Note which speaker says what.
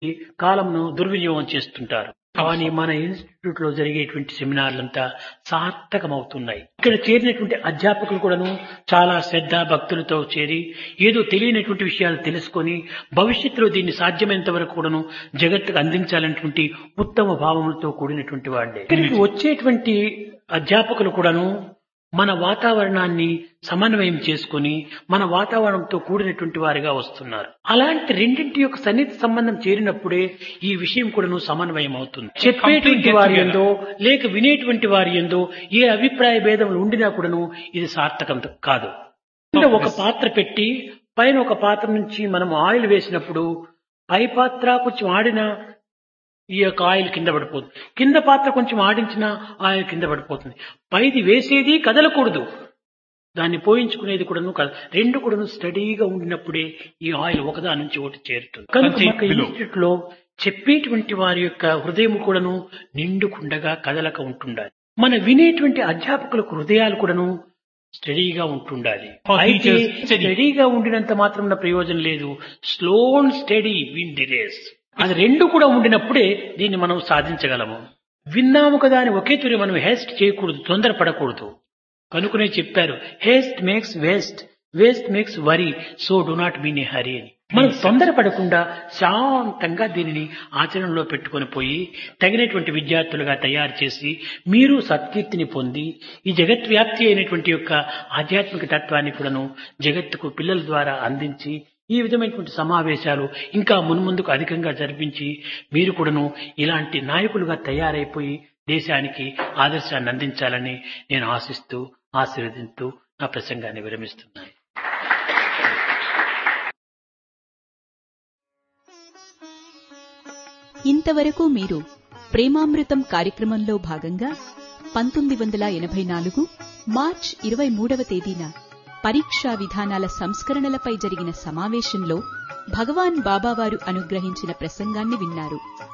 Speaker 1: కాలంను దుర్వినియోగం చేస్తుంటారు కానీ మన ఇన్స్టిట్యూట్ లో జరిగేటువంటి సెమినార్లంతా సార్థకమవుతున్నాయి ఇక్కడ చేరినటువంటి అధ్యాపకులు కూడాను చాలా శ్రద్ధ భక్తులతో చేరి ఏదో తెలియనటువంటి విషయాలు తెలుసుకొని భవిష్యత్తులో దీన్ని సాధ్యమైనంత వరకు కూడాను జగత్తుకు అందించాలనేటువంటి ఉత్తమ భావములతో కూడినటువంటి వాళ్ళే ఇక్కడికి వచ్చేటువంటి అధ్యాపకులు కూడాను మన వాతావరణాన్ని సమన్వయం చేసుకొని మన వాతావరణంతో కూడినటువంటి వారిగా వస్తున్నారు అలాంటి రెండింటి యొక్క సన్నిహిత సంబంధం చేరినప్పుడే ఈ విషయం కూడాను సమన్వయం అవుతుంది చెప్పేటువంటి వారి ఎందో లేక వినేటువంటి వారి ఎందో ఏ అభిప్రాయ భేదములు ఉండినా కూడాను ఇది సార్థకం కాదు కింద ఒక పాత్ర పెట్టి పైన ఒక పాత్ర నుంచి మనం ఆయిల్ వేసినప్పుడు పై పాత్ర కొంచెం ఆడిన ఈ యొక్క ఆయిల్ కింద పడిపోతుంది కింద పాత్ర కొంచెం ఆడించిన ఆయిల్ కింద పడిపోతుంది పైది వేసేది కదలకూడదు దాన్ని పోయించుకునేది కూడాను కాదు రెండు కూడాను స్టడీగా ఉండినప్పుడే ఈ ఆయిల్ ఒకదాని నుంచి ఒకటి చేరుతుంది కనుక
Speaker 2: Continue
Speaker 1: మాకు
Speaker 2: below.
Speaker 1: ఇన్స్టిట్యూట్ లో చెప్పేటువంటి వారి యొక్క హృదయం కూడాను నిండుకుండగా కదలక ఉంటుండాలి మన వినేటువంటి అధ్యాపకులకు హృదయాలు కూడాను స్టడీగా ఉంటుండాలి
Speaker 2: For
Speaker 1: అయితే
Speaker 2: teachers, steady.
Speaker 1: స్టడీగా ఉండినంత మాత్రం ప్రయోజనం లేదు slow and steady win the race అది రెండు కూడా ఉండినప్పుడే దీన్ని మనం సాధించగలము విన్నాము కదా అని ఒకే తూరి మనం హేస్ట్ చేయకూడదు తొందరపడకూడదు కనుకనే చెప్పారు haste makes waste waste makes worry so do not mean a hurry అని మనం తొందరపడకుండా శాంతంగా దీనిని ఆచరణలో పెట్టుకొని పోయి తగినటువంటి విద్యార్థులుగా తయారు చేసి మీరు సత్కీర్తిని పొంది ఈ జగత్ వ్యాప్తి అయినటువంటి యొక్క ఆధ్యాత్మిక తత్వాన్ని కూడాను జగత్తుకు పిల్లల ద్వారా అందించి ఈ విధమైనటువంటి సమావేశాలు ఇంకా మున్ముందుకు అధికంగా జరిపించి మీరు కూడాను ఇలాంటి నాయకులుగా తయారైపోయి దేశానికి ఆదర్శాన్ని అందించాలని నేను ఆశిస్తూ ఆశీర్వదిస్తూ నా ప్రసంగాన్ని విరమిస్తున్నాను
Speaker 3: ఇంతవరకు మీరు ప్రేమామృతం కార్యక్రమంలో భాగంగా పంతొమ్మిది వందల ఎనభై నాలుగు మార్చ్ ఇరవై మూడవ తేదీన పరీక్షా విధానాల సంస్కరణలపై జరిగిన సమావేశంలో భగవాన్ బాబావారు అనుగ్రహించిన ప్రసంగాన్ని విన్నారు